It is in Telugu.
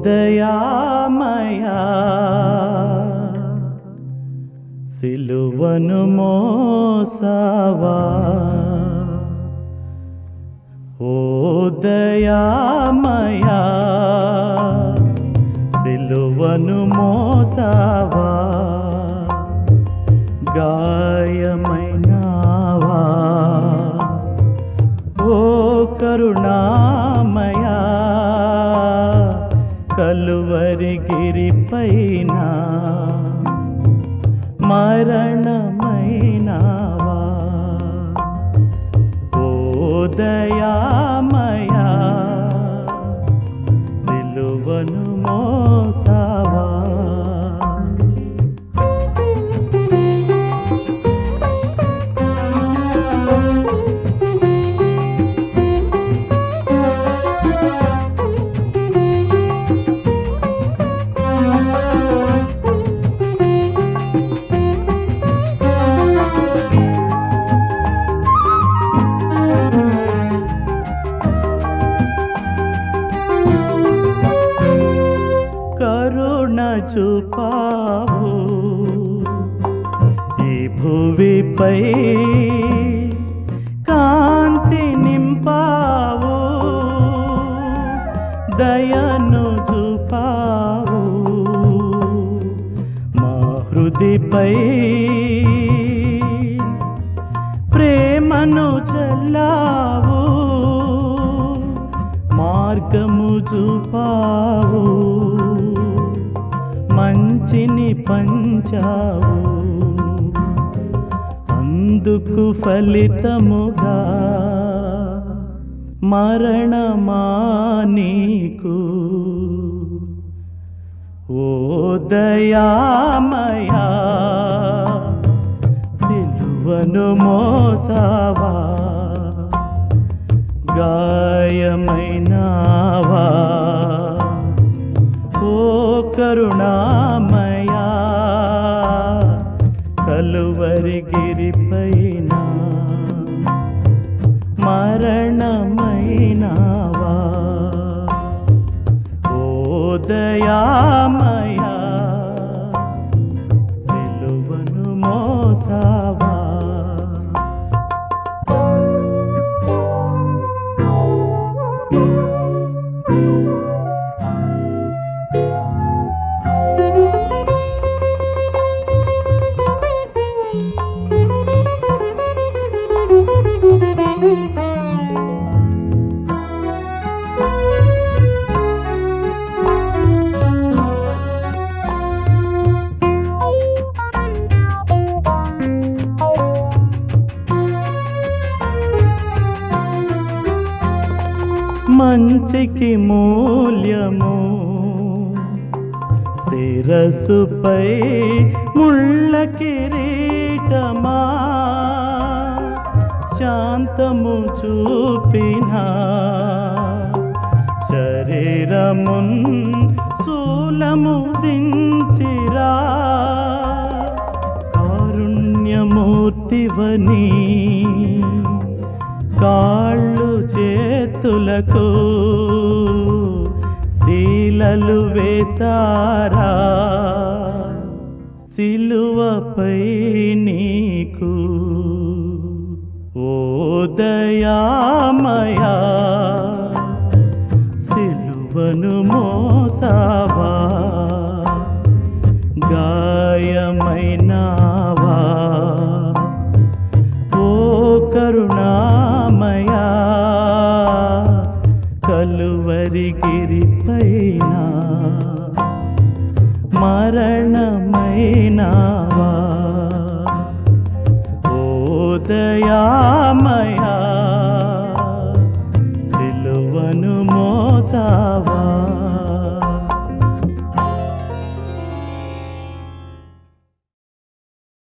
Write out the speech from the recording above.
దయామయా సిలువను మోసావా ఓ దయామయా సిలువను మోసావా గాయమైనావా ఓ కరుణామయా కలువరి గిరిపైన మరణమైనావా ఓ దయామయా సిలువను మోసావా కరుణ చూపావు ఈ భువిపై కాంతి నింపావు దయను చూపావు మా హృదిపై ప్రేమను చల్లావు మార్గము చూపావు మంచిని పంచావు అందుకు ఫలితముగా మరణమా నీకు ఓ దయామయా సిలువను మోసావా గాయమైనావా ఓ కరుణామయా కలువరి గిరిపైన మరణమైనావా ఓ దయామయా సిలువను మోసావా మంచికి మూల్యము శిరసుపై ముళ్ళ కిరీటమా శాంతము చూపిన శరీరమున్ శూలము దించిరా కారుణ్యమూర్తివని కాళ్ళు చేతులకు శీలలు వేసారా సిలువపై నీకు ఓ దయామయా సిలువను మోసావా గాయమైనావా ఓ కరుణామయా కలువరి గిరిపైన మరణమైనావా ఓ దయామయా